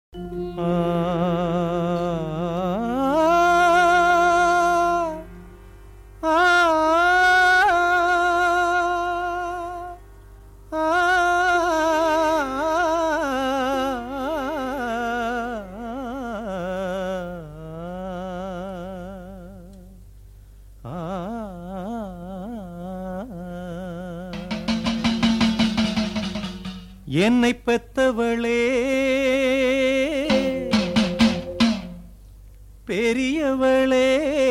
என்னை பெத்தவளே பெரியவளே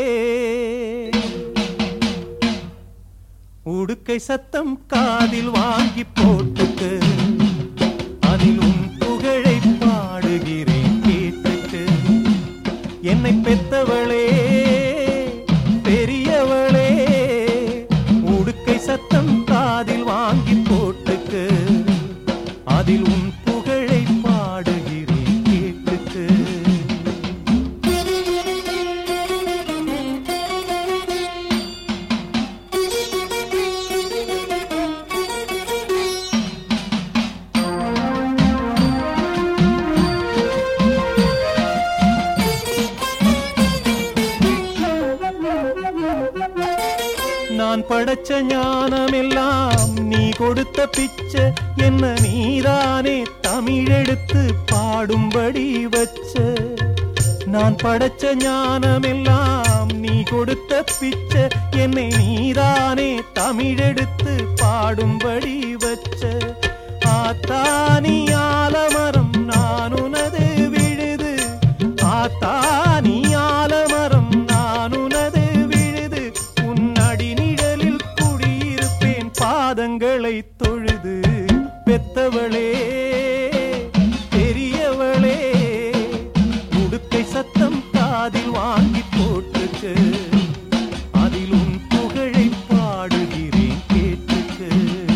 உடுக்கை சத்தம் காதில் வாங்கி போட்டுக்கு அதில் உன் புகழை பாடுகிறேன் கேட்டுக்கு என்னை பெத்தவளே பெரியவளே உடுக்கை சத்தம் காதில் வாங்கி போட்டுக்கு அதில் உன் புகழை பாடுகிறேன் கேட்டுக்கு நான் படைச்ச ஞானமெல்லாம் நீ கொடுத்த பிச்சை என்ன நீதானே தமிழெடுத்து பாடும்படி வச்ச நான் படைச்ச ஞானமெல்லாம் நீ கொடுத்த பிச்சை என்னை நீதானே தமிழெடுத்து பாடும்படி வச்ச ஆத்தானி ஆலமரம் நான் உனது விழுது ஆத்தானி ஆலமரம் நான் உனது விழுது உன் அடிநிழலில் குடியிருப்பேன் பாதங்களை தொழுது பெத்தவளே பெரியவளே உடுக்கை சத்தம் காதில் வாங்கி போட்டுக்கு அதில் உன் புகழை பாடுகிறேன் கேட்டுக்கு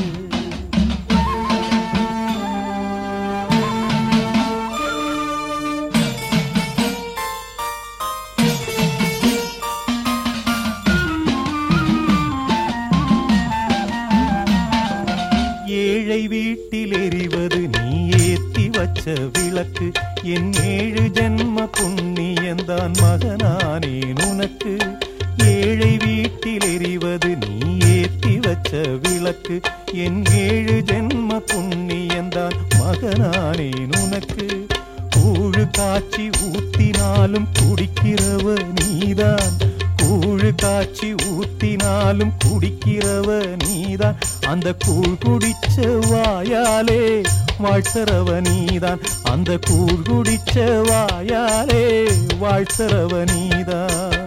ஏழை வீட்டில் எரிவது நீ ஏத்தி வச்ச விளக்கு என் ஏழு ஜென்ம புண்ணியந்தான் மகனானேன் உனக்கு ஏழை வீட்டில் எரிவது நீ ஏத்தி வச்ச விளக்கு என் ஏழு ஜென்ம புண்ணியந்தான் மகனானேன் உனக்கு கூழு காய்ச்சி ஊத்தினாலும் குடிக்கிறவ நீதான் கூழு காய்ச்சி ஊத்தினாலும் குடிக்கிறவ நீதான் அந்த கூழ் குடிச்ச வாயாலே வாழ்த்துறவ நீதான் அந்த கூழ் குடிச்ச வாயாலே வாழ்த்துறவ நீதான்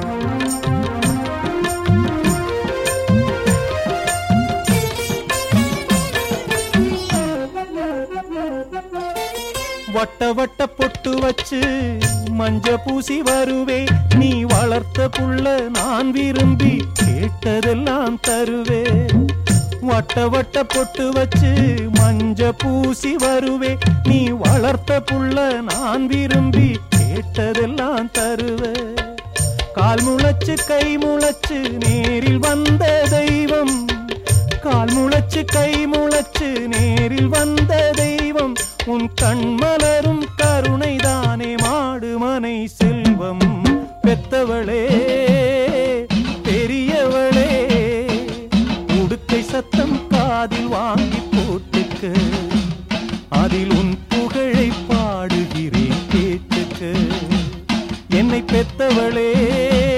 வட்ட வட்ட பொட்டு வச்சு மஞ்ச பூசி வருவே நீ வளர்த்த புள்ள நான் விரும்பி கேட்டதெல்லாம் தருவே வட்ட வட்ட பொட்டு வச்சு மஞ்ச பூசி வருவே நீ வளர்த்த புள்ள நான் விரும்பி கேட்டதெல்லாம் தருவே கால் முளைச்சு கை முளைச்சு நேரில் வந்த தெய்வம் கால் முளைச்சு கை முளைச்சு நேரில் வந்த தெய்வம் உன் கண்மலரும் கருணைதானே மாடு மனை செல்வம் பெத்தவளே பெரியவளே உடுக்கை சத்தம் காதில் வாங்கி போட்டுக்க அதில் உன் புகழை பாடுகிறேன் கேட்டுக்க என்னை பெத்தவளே